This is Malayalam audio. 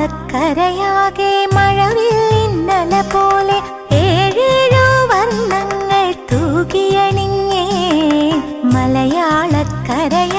മലയാളക്കരയാകെ മഴവിൽ ഇന്നല പോലെ ഏഴേഴു വർണ്ണങ്ങൾ തൂകിയണിഞ്ഞേ മലയാളക്കരയ